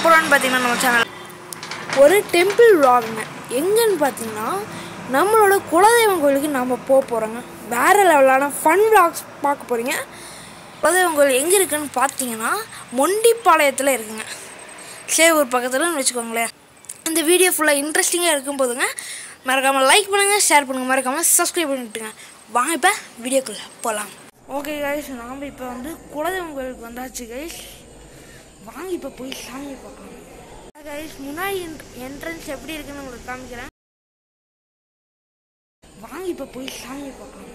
போகிறோன்னு பார்த்தீங்கன்னா நம்ம சேனல் ஒரு டெம்பிள் vlogங்க எங்கன்னு பார்த்தீங்கன்னா நம்மளோட குலதெய்வம் கோயிலுக்கு நம்ம போக போகிறோங்க வேறு லெவலான ஃபன் vlogs பார்க்க போகிறீங்க குலதெய்வம் கோயில் எங்கே இருக்குன்னு பார்த்தீங்கன்னா மொண்டிப்பாளையத்தில் இருக்குங்க சேவூர் பக்கத்துலன்னு வச்சுக்கோங்களேன் இந்த வீடியோ ஃபுல்லாக இன்ட்ரெஸ்டிங்காக இருக்கும் போதுங்க மறக்காமல் லைக் பண்ணுங்கள் ஷேர் பண்ணுங்கள் மறக்காமல் சப்ஸ்கிரைப் பண்ணிட்டுங்க வாங்க இப்போ வீடியோக்குள்ளே போகலாம் ஓகே கைஸ் நாம் இப்போ வந்து குலதெய்வம் கோயிலுக்கு வந்தாச்சு கைஸ் வாங்க இப்போ போய் சாமியை பார்க்கலாம் கைஸ் முன்னாடி என்ட்ரன்ஸ் எப்படி இருக்குன்னு உங்களுக்கு காமிக்கிறேன் வாங்க இப்போ போய் சாமியை பார்க்கலாம்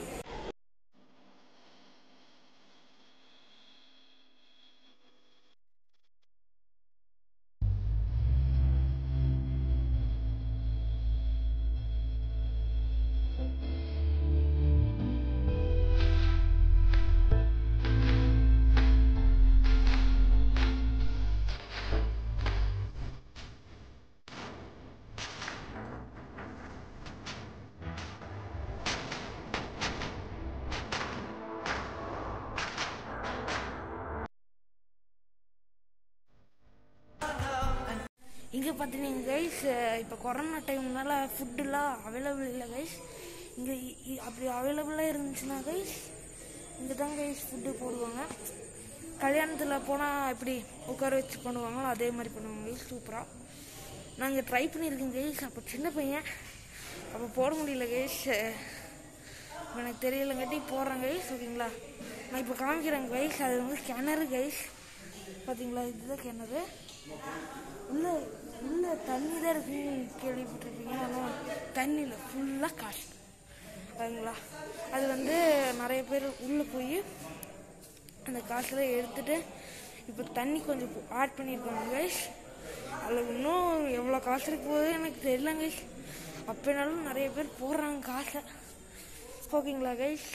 இங்கே பார்த்தீங்கன்னா கைஸ் இப்போ கொரோனா டைம்னால ஃபுட்டுலாம் அவைலபிள் இல்லை கைஸ் இங்கே அப்படி அவைலபிளாக இருந்துச்சுன்னா கைஸ் இங்கே தான் கைஸ் ஃபுட்டு போடுவாங்க கல்யாணத்தில் போனால் எப்படி உட்கார வச்சு பண்ணுவாங்களோ அதே மாதிரி பண்ணுவாங்க கைஸ் சூப்பராக நாங்கள் ட்ரை பண்ணியிருக்கோம் கைஸ் அப்போ சின்ன பையன் அப்போ போட முடியல கைஸ் எனக்கு தெரியலங்காட்டி போடுறேன் கைஸ் ஓகேங்களா நான் இப்போ காமிக்கிறேன் கைஸ் அது வந்து கிணறு கைஸ் பார்த்தீங்களா இதுதான் கிணறு உள்ள உள்ள தண்ணி தான் இருக்குன்னு கேள்விப்பட்டிருப்பீங்க ஆனால் தண்ணியில் ஃபுல்லாக காசு அதுங்களா அது வந்து நிறைய பேர் உள்ளே போய் அந்த காசுலாம் எடுத்துட்டு இப்போ தண்ணி கொஞ்சம் ஆட் பண்ணியிருக்காங்க கைஸ் அதில் இன்னும் எவ்வளோ காசு இருக்கு போகுது எனக்கு தெரியல கைஸ் அப்படினாலும் நிறைய பேர் போடுறாங்க காசை ஓகேங்களா கைஸ்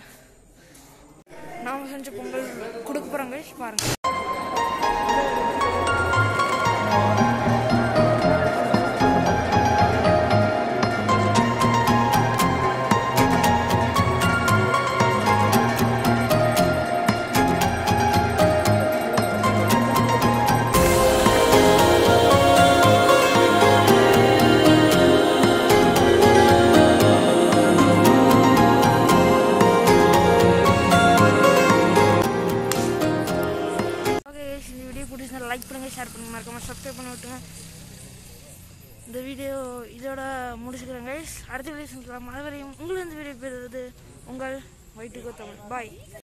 நாம செஞ்ச பொங்கல் கொடுக்க போகிறோம் கைஸ் பாருங்கள் ஓகே guys, இந்த வீடியோ பிடிச்சிருந்தா லைக் பண்ணுங்க ஷேர் பண்ணுங்க மறக்காம சப்ஸ்கிரைப் பண்ணி விட்டுங்க இந்த வீடியோ இதோட முடிச்சுக்கிறேன் கைஸ் அடுத்த வீடியோ சந்திக்கலாம் அது வரையும் உங்களுக்கு இந்த வீடியோ பெறுவது உங்கள் வயிற்றுக்கு தமிழ் பாய்